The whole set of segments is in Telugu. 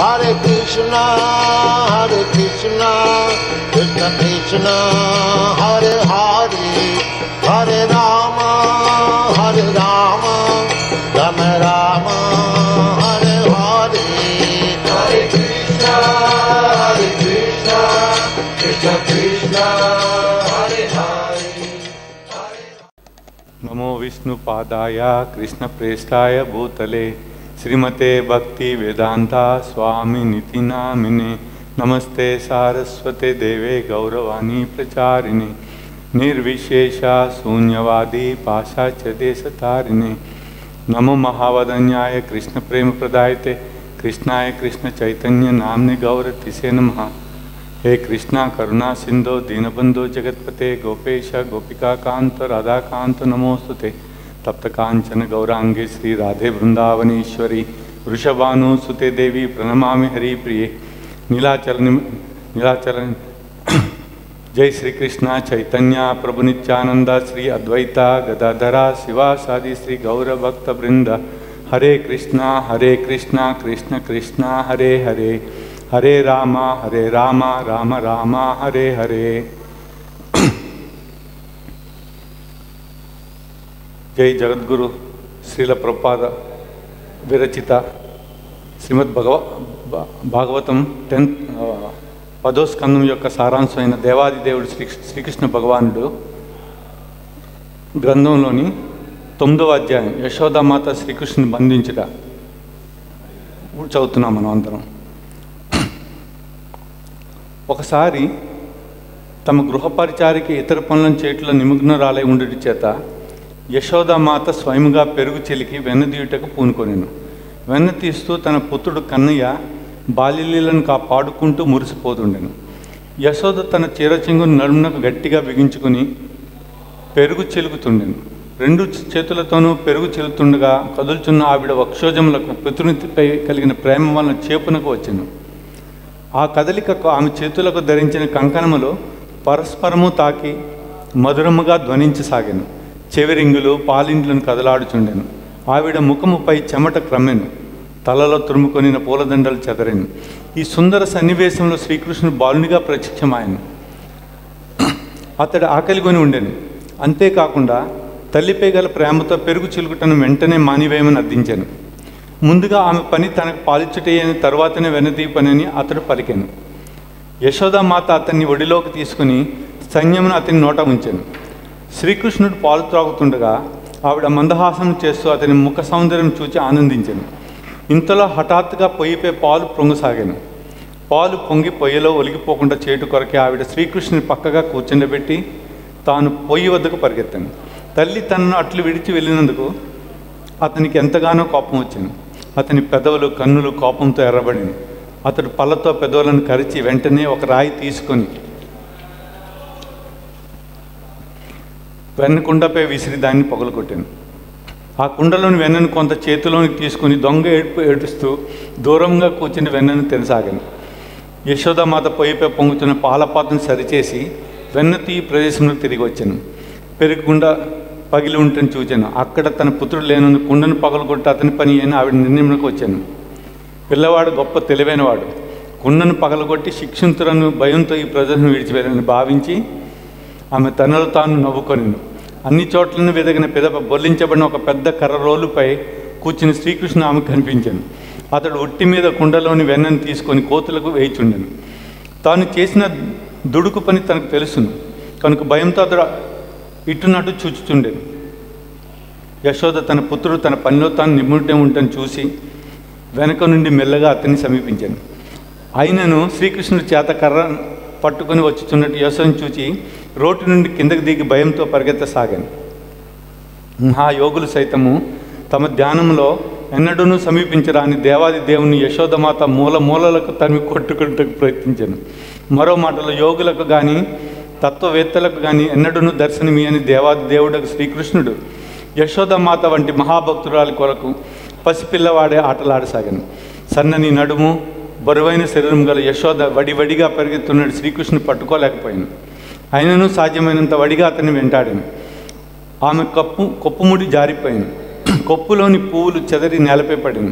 Hare Krishna, Hare Krishna, Krishna Krishna, Hare Hare, Hare Rama, Hare Rama, Rama Rama, Hare Hare. Hare Krishna, Hare Krishna, Krishna Krishna, Hare Hare. నమో విష్ణుపాదాయ కృష్ణప్రేష్టాయ భూతలే శ్రీమతే భక్తి వేదాంత స్వామి నితి నామినే నమస్తే సారస్వతే దేవే గౌరవాణి ప్రచారిణి నిర్విశేష శూన్యవాది పాశాచ దేశతారిణి నమో మహావదన్యాయ కృష్ణ ప్రేమ ప్రదాయతే కృష్ణాయ కృష్ణ చైతన్య నామ్ని గౌరతిసే నమః हे कृष्णा करुणा सिंधो दीनबंधो जगतपते गोपेश गोपिका कांत राधा कांत नमोस्तुते तप्त कांचन गौरांगे श्री राधे वृंदावनेश्वरी वृषभानु सुते देवी प्रणमामि हरि प्रिये नीलाचल नीलाचल जय श्री कृष्ण चैतन्य प्रभु नित्यानंद श्री अद्वैता गदाधरा शिवा सादि श्री गौर भक्त वृंद हरे कृष्णा हरे कृष्णा कृष्ण कृष्णा हरे हरे हरे राम हरे राम राम राम हरे हरे జై జగద్గురు శ్రీల ప్రపాద విరచిత శ్రీమద్ భగవ భా- భాగవతం టెన్త్ ఆ, పదో స్కందం యొక్క సారాంశమైన దేవాది దేవుడు శ్రీ శ్రీకృష్ణ భగవానుడు గ్రంథంలోని తొమ్మిదవ అధ్యాయం యశోదామాత శ్రీకృష్ణుని బంధించుట చదువుతున్నాం మనం అందరం ఒకసారి తమ గృహపరిచారికి ఇతర పనులను చేయట్లో నిమగ్నరాలై ఉండుటి చేత యశోదామాత స్వయంగా పెరుగు చెలికి వెన్నదీయుటకు పూనుకొనెను వెన్న తీస్తూ తన పుత్రుడు కన్నయ్య బాల్యలీలను కాపాడుకుంటూ మురిసిపోతుండెను యశోద తన చీరచెంగును నడుమునకు గట్టిగా బిగించుకుని పెరుగు చెలుకుతుండెను రెండు చేతులతోనూ పెరుగు చెల్లుతుండగా కదులుచున్న ఆవిడ వక్షోజములకు పితృనిపై కలిగిన ప్రేమ వలన చేపునకు వచ్చెను ఆ కదలికకు ఆమె చేతులకు ధరించిన కంకణములు పరస్పరము తాకి మధురముగా ధ్వనించసాగాను చెవిరింగులు పాలిండ్లను కదలాడుచుండెను ఆవిడ ముఖముపై చెమట క్రమ్మెను తలలో తురుముకొనిన పూలదండలు చెదరెను ఈ సుందర సన్నివేశంలో శ్రీకృష్ణుడు బాలునిగా ప్రత్యక్షమాయను అతడు ఆకలిగొని ఉండెను అంతేకాకుండా తల్లిపై గల ప్రేమతో పెరుగు చిలుకుటను వెంటనే మానివేయమని అర్థించాను ముందుగా ఆమె పని తనకు పాలిచ్చుటయ్యని తరువాతనే వెనదీ పనని అతడు పలికాను యశోదామాత అతన్ని ఒడిలోకి తీసుకుని సైన్యమును అతని నోట ఉంచాను శ్రీకృష్ణుడు పాలు త్రాగుతుండగా ఆవిడ మందహాసనం చేస్తూ అతని ముఖ సౌందర్యం చూచి ఆనందించాను ఇంతలో హఠాత్తుగా పొయ్యిపై పాలు పొంగసాగాను పాలు పొంగి పొయ్యిలో ఒలిగిపోకుండా చేటు కొరకే ఆవిడ శ్రీకృష్ణుని పక్కగా కూర్చుండబెట్టి తాను పొయ్యి వద్దకు పరిగెత్తాను తల్లి తనను అట్లు విడిచి వెళ్ళినందుకు అతనికి ఎంతగానో కోపం వచ్చింది అతని పెదవులు కన్నులు కోపంతో ఎర్రబడింది అతడు పళ్ళతో పెదవులను కరిచి వెంటనే ఒక రాయి తీసుకొని వెన్న కుండపై విసిరి దాన్ని పగలగొట్టాను ఆ కుండలోని వెన్నను కొంత చేతిలోనికి తీసుకుని దొంగ ఏడుపు ఏడుస్తూ దూరంగా కూర్చుని వెన్నను తినసాగాను యశోదామాత పొయ్యిపై పొంగుతున్న పాలపాతను సరిచేసి వెన్న తీ ప్రదేశంలో తిరిగి వచ్చాను పెరుగుకుండా పగిలి ఉంటని చూచాను అక్కడ తన పుత్రుడు లేనందు కుండను పగలగొట్టి అతని పని అయిన ఆవిడ నిర్ణయంలోకి వచ్చాను పిల్లవాడు గొప్ప తెలివైనవాడు కుండను పగలగొట్టి శిక్షింతులను భయంతో ఈ ప్రజలను విడిచిపోయారని భావించి ఆమె తనలో తాను నవ్వుకొనిను అన్ని చోట్లను వెదగిన పిదప బొల్లించబడిన ఒక పెద్ద కర్ర రోలుపై కూర్చుని శ్రీకృష్ణ ఆమెకు కనిపించాను అతడు ఒట్టి మీద కుండలోని వెన్నను తీసుకొని కోతులకు వేయిచుండెను తాను చేసిన దుడుకు పని తనకు తెలుసును కనుక భయంతో అతడు ఇటునటు చూచుచుండెను యశోద తన పుత్రుడు తన పనిలో తాను నిమ్ముటే ఉంటని చూసి వెనక నుండి మెల్లగా అతన్ని సమీపించాను అయినను శ్రీకృష్ణుడి చేత కర్ర పట్టుకొని వచ్చుచున్నట్టు యశోని చూచి రోడ్డు నుండి కిందకి దిగి భయంతో పరిగెత్తసాగాను మహాయోగులు సైతము తమ ధ్యానంలో ఎన్నడూనూ సమీపించరాని దేవాది దేవుని యశోదమాత మూల మూలలకు తరిమి కొట్టుకుంటకు ప్రయత్నించాను మరో మాటలో యోగులకు కానీ తత్వవేత్తలకు కానీ ఎన్నడూనూ దర్శనమీయని దేవాది దేవుడకు శ్రీకృష్ణుడు యశోదమాత వంటి మహాభక్తురాలి కొరకు పసిపిల్లవాడే ఆటలాడసాగాను సన్నని నడుము బరువైన శరీరం గల యశోద వడి వడిగా పెరుగుతున్నాడు శ్రీకృష్ణుడు పట్టుకోలేకపోయాను అయినను సాధ్యమైనంత వడిగా అతన్ని వెంటాడాను ఆమె కప్పు కొప్పుముడి జారిపోయింది కొప్పులోని పువ్వులు చెదరి నేలపై పడింది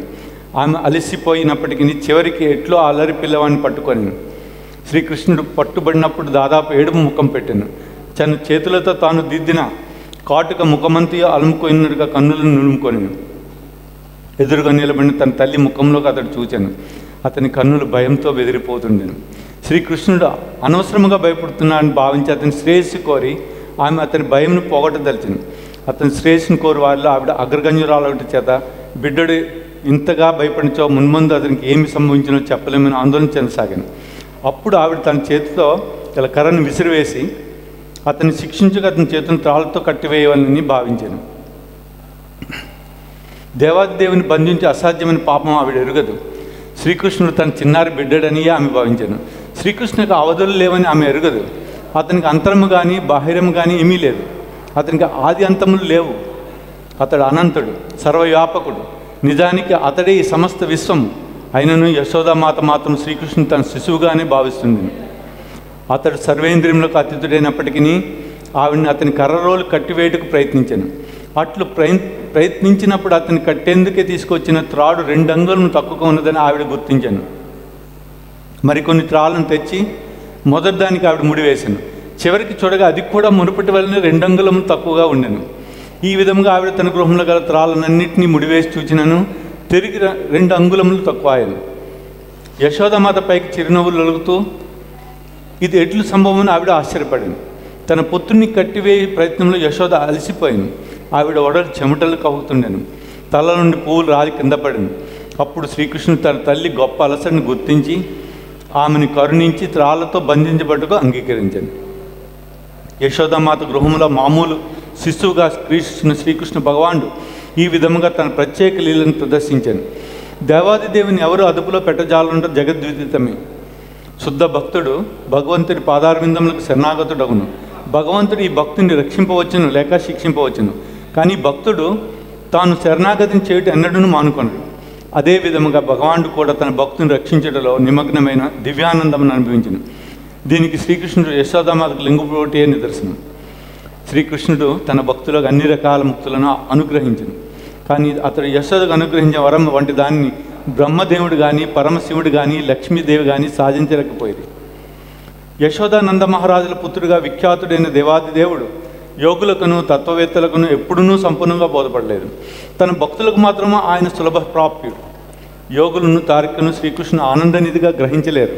ఆమె అలసిపోయినప్పటికీ చివరికి ఎట్లో అల్లరి పిల్లవాడిని పట్టుకొని శ్రీకృష్ణుడు పట్టుబడినప్పుడు దాదాపు ఏడుపు ముఖం పెట్టాను తన చేతులతో తాను దిద్దిన కాటుక ముఖమంతి అలుముకొనినట్టుగా కన్నులను నులుముకొని ఎదురుగా నిలబడిన తన తల్లి ముఖంలోకి అతడు చూచాను అతని కన్నులు భయంతో బెదిరిపోతుండెను శ్రీకృష్ణుడు అనవసరముగా భయపడుతున్నాడని భావించి అతని శ్రేయస్సు కోరి ఆమె అతని భయంను పోగొట్టదలిచింది అతని శ్రేయస్సును కోరి వారిలో ఆవిడ అగ్రగణ్యురాలొకటి చేత బిడ్డడు ఇంతగా భయపడించో మున్ముందు అతనికి ఏమి సంభవించినో చెప్పలేమని ఆందోళన చెందసాగాను అప్పుడు ఆవిడ తన చేతితో ఇలా కర్రను విసిరివేసి అతన్ని శిక్షించగా అతని చేతులను త్రాళ్ళతో కట్టివేయాలని భావించాను దేవాది దేవుని బంధించి అసాధ్యమైన పాపం ఆవిడ ఎరుగదు శ్రీకృష్ణుడు తన చిన్నారి బిడ్డడని ఆమె భావించాను శ్రీకృష్ణునికి అవధులు లేవని ఆమె ఎరుగదు అతనికి అంతరము కానీ బాహిరము కానీ ఏమీ లేదు అతనికి ఆది అంతములు లేవు అతడు అనంతుడు సర్వవ్యాపకుడు నిజానికి అతడే ఈ సమస్త విశ్వం అయినను యశోదామాత మాత్రం శ్రీకృష్ణుడు తన శిశువుగానే భావిస్తుంది అతడు సర్వేంద్రియములకు అతిథుడైనప్పటికీ ఆవిడని అతని కర్రరోలు కట్టివేయటకు ప్రయత్నించాను అట్లు ప్రయ ప్రయత్నించినప్పుడు అతన్ని కట్టేందుకే తీసుకొచ్చిన త్రాడు రెండు అంగులను తక్కువగా ఉన్నదని ఆవిడ గుర్తించాను మరికొన్ని త్రాళ్ళను తెచ్చి మొదటి దానికి ఆవిడ ముడివేశాను చివరికి చూడగా అది కూడా మునుపటి వలన రెండు అంగుళములు తక్కువగా ఉండెను ఈ విధంగా ఆవిడ తన గృహంలో గల త్రాళ్ళనన్నింటినీ ముడివేసి చూచినను తిరిగి ర- రెండు అంగుళములు తక్కువ ఆయను యశోదమాత పైకి చిరునవ్వులు నలుగుతూ ఇది ఎట్లు సంభవం అని ఆవిడ ఆశ్చర్యపడింది తన పుత్రుని కట్టివేయ ప్రయత్నంలో యశోద అలసిపోయింది ఆవిడ ఒడలు చెమటలు కవ్వుతుండెను తల నుండి పువ్వులు రాలి కింద పడింది అప్పుడు శ్రీకృష్ణుడు తన తల్లి గొప్ప అలసడిని గుర్తించి ఆమెను కరుణించి త్రాళ్లతో బంధించబట్టుకు అంగీకరించాను యశోదామాత గృహంలో మామూలు శిశువుగా కృష్ణ శ్రీకృష్ణ భగవానుడు ఈ విధముగా తన ప్రత్యేక లీలను ప్రదర్శించాను దేవాది దేవుని ఎవరు అదుపులో పెట్టజాలంటే జగద్విదితమే శుద్ధ భక్తుడు భగవంతుడి పాదారవిందములకు శరణాగతుడగును భగవంతుడు ఈ భక్తుని రక్షింపవచ్చును లేక శిక్షింపవచ్చును కానీ భక్తుడు తాను శరణాగతిని చేయటం ఎన్నడూ మానుకొనడు అదే విధముగా భగవానుడు కూడా తన భక్తుని రక్షించడంలో నిమగ్నమైన దివ్యానందమును అనుభవించను దీనికి శ్రీకృష్ణుడు యశోదామాతకు లింగుపోటే నిదర్శనం శ్రీకృష్ణుడు తన భక్తులకు అన్ని రకాల ముక్తులను అనుగ్రహించను కానీ అతడు యశోదకు అనుగ్రహించిన వరం వంటి దాన్ని బ్రహ్మదేవుడు కానీ పరమశివుడు కానీ లక్ష్మీదేవి కానీ సాధించలేకపోయేది యశోదానంద మహారాజుల పుత్రుడిగా విఖ్యాతుడైన దేవాది దేవుడు యోగులకును తత్వవేత్తలకును ఎప్పుడూ సంపూర్ణంగా బోధపడలేదు తన భక్తులకు మాత్రమే ఆయన సులభ ప్రాప్యుడు యోగులను తారికను శ్రీకృష్ణ ఆనందనిధిగా గ్రహించలేరు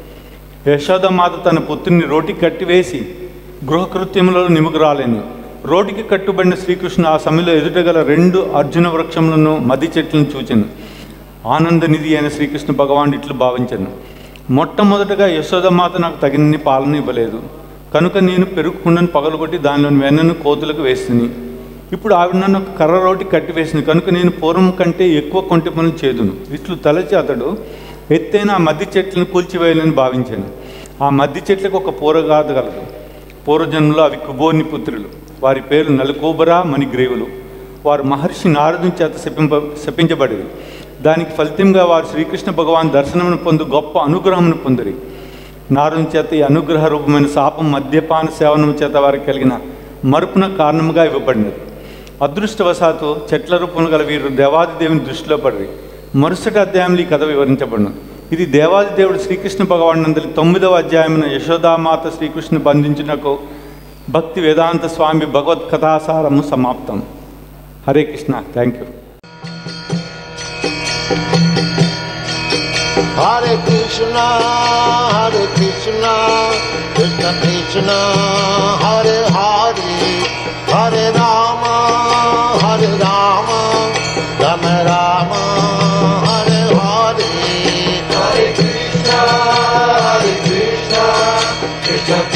యశోదమాత తన పుత్రుని రోటికి కట్టివేసి గృహకృత్యములలో నిమగ్రాలేను రోటికి కట్టుబడిన శ్రీకృష్ణ ఆ సమయంలో ఎదుటగల రెండు అర్జున వృక్షములను మది చెట్లను చూచెను ఆనందనిధి అయిన శ్రీకృష్ణ భగవానుడు ఇట్లు భావించను మొట్టమొదటగా యశోదమాత నాకు తగినన్ని పాలన ఇవ్వలేదు కనుక నేను పెరుగు కుండను పగలగొట్టి దానిలోని వెన్నను కోతులకు వేస్తుంది ఇప్పుడు ఆవిడ నన్ను ఒక కర్ర రోటి కట్టివేసింది కనుక నేను పూర్వం కంటే ఎక్కువ కొంటి పనులు చేదును ఇట్లు తలచి అతడు ఎత్తైన ఆ మద్ది చెట్లను కూల్చివేయాలని భావించాను ఆ మద్ది చెట్లకు ఒక పూరగాథ గలదు పూర్వజన్మలో అవి కుబోర్ని పుత్రులు వారి పేరు నలుకోబరా మణిగ్రీవులు వారు మహర్షి నారదుని చేత శపింప శపించబడింది దానికి ఫలితంగా వారు శ్రీకృష్ణ భగవాన్ దర్శనమును పొందు గొప్ప అనుగ్రహమును పొందిరి నారుని చేత ఈ అనుగ్రహ రూపమైన శాపం మద్యపాన సేవనం చేత వారికి కలిగిన మరుపున కారణముగా ఇవ్వబడినది అదృష్టవశాత్తు చెట్ల రూపంలో గల వీరు దేవాది దేవుని దృష్టిలో పడి మరుసటి అధ్యాయంలో ఈ కథ వివరించబడిన ఇది దేవాది దేవుడు శ్రీకృష్ణ భగవాన్ నందలి తొమ్మిదవ అధ్యాయమున యశోదామాత శ్రీకృష్ణ బంధించినకు భక్తి వేదాంత స్వామి భగవత్ కథాసారము సమాప్తం Hare Krishna thank you Hare Krishna, Hare Krishna, Krishna Krishna, Hare Hare, Hare Rama, Hare Rama, Rama Rama, Hare Hare. Hare Krishna, Hare Krishna, Krishna